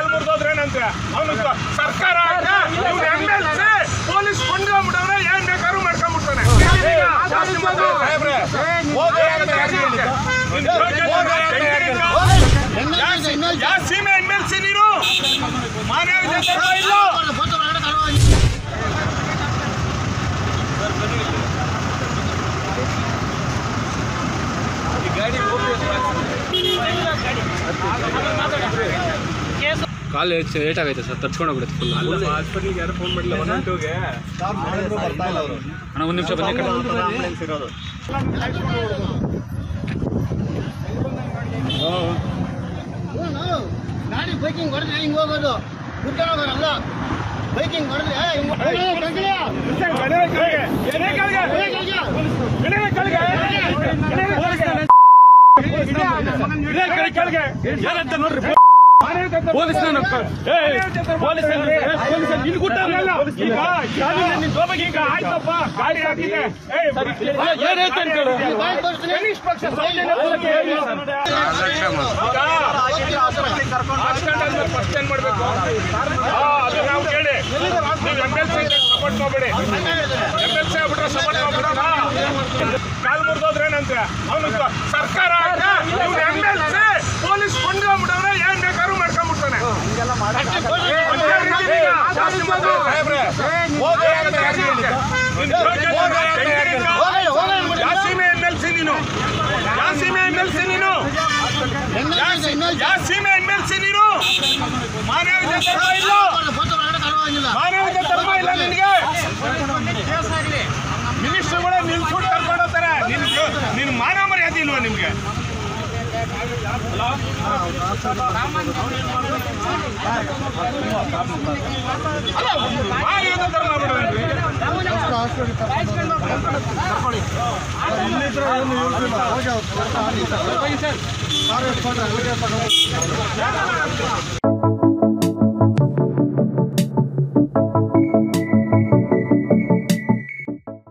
ಕಾಲ್ ಮುರಿದೋದ್ರೇನಂತೆ ಅವನು ಸರ್ಕಾರ ಇವ್ನು ಎಮ್ ಎಲ್ ಸಿ ಪೊಲೀಸ್ ಕೊಂಡ್ಕೊಂಡ್ಬಿಟ್ಟವ್ರೆ ಏನ್ ಬೇಕಾದ್ರೂ ಮಾಡ್ಕೊಂಡ್ಬಿಡ್ತಾನೆ ಜಾಸ್ತಿ ಮಾತಾಡು ಸಾಹೇಬ್ರೆ. ಯಾ- ಯಾ ಸೀಮೆ ಎಮ್ ಎಲ್ ಸಿ ನೀನು ಮಾನವ ಜನತಾ ಇಲ್ಲ ಕಾಲು ಏಟಾಗೈತೆ ಸರ್ ತರ್ಚ್ಕೊಂಡು ಹೋಗ್ಬಿಡುತ್ತೆ ಫುಲ್ ಹಾಸ್ಪಿಟ್ಲಿಗೆ ಯಾರು ಫೋನ್ ಮಾಡಿಲ್ಲ ಒನ್ ಟೂಗೆ ಅಣ್ಣ ಒಂದು ನಿಮಿಷ ಬನ್ನಿ ಈ ಕಡೆ ಗಾಡಿ ಬೈಕಿಂಗ್ ಹೊಡೆದ್ರೆ ಹಿಂಗ್ ಹೋಗೋದು ಕುತ್ಕೊಂಡು ಹೋಗೋರಲ್ಲ ಬೈಕಿಂಗ್ ಹೊಡೆದ್ರೆ ಹಿಂಗ್ ಆಯ್ತಪ್ಪ ಗಾಡಿ ಹಾಕಿದೆ ಬಾಯ್ ತೋರಿಸ್ತೀನಿ. ಫಸ್ಟ್ ಏನ್ ಮಾಡ್ಬೇಕು ಆ, ಅದು ನಾವು ಕೇಳಿ ನೀವು ಎಮ್ ಎಲ್ ಸಿ ಸಪೋರ್ಟ್ ಮಾಡ್ಬೇಡಿ ಎಮ್ ಎಲ್ ಸಿ ಆಗ್ಬಿಟ್ರೆ ಸಪೋರ್ಟ್ ಮಾಡ್ಬಿಡೋಣ ಕಾಲ್ ಮುರಿದೋದ್ರೇನಂತೆ ಅವನು ಸರ್ಕಾರ ಇವ್ನು ಎಮ್ ಎಲ್ ಸಿ ಪೊಲೀಸ್ ಕೊಂಡ್ಕೊಂಡ್ಬಿಟ್ಟವ್ರೆ ಏನ್ ಬೇಕಾದ್ರೂ ಮಾಡ್ಕೊಂಡ್ಬಿಡ್ತಾನೆ ಜಾಸ್ತಿ ಮಾತಾಡು ಸಾಹೇಬ್ರೆ. ಯಾ ಸೀಮೆ ಎಮ್ ಎಲ್ ಸಿ ನೀನು ಯಾ ಸೀಮೆ ಎಮ್ ಎಲ್ ಸಿ ನೀನು ಯಾ ಸೀಮೆ ಎಮ್ ಎಲ್ ಸಿ ನೀನು ಮಾನವ ಧರ್ಮ ಇಲ್ಲ ಫೋಟೋ ಹೊರಗಡೆ ತಗೊಳ್ಳೋಂಗಿಲ್ಲ. ಮಾನವ ಧರ್ಮ ಇಲ್ಲ ನಿನಗೆ ಮಿನಿಸ್ಟರ್ಗಳೇ ನಿಲ್ಸ್ಬಿಟ್ಟು ಕರ್ಕೊಂಡು ಹೋಗ್ತಾರೆ ನಿನ್ ನಿನ್ ಮಾನ ಮರ್ಯಾದೆ ಇಲ್ವಾ ನಿಮ್ಗೆ ಅಲ್ಲ, ಮಾನವ ಧರ್ಮ ಬಿಡೋದ್ರಿ ಹೋಗಿ ಅವ್ರು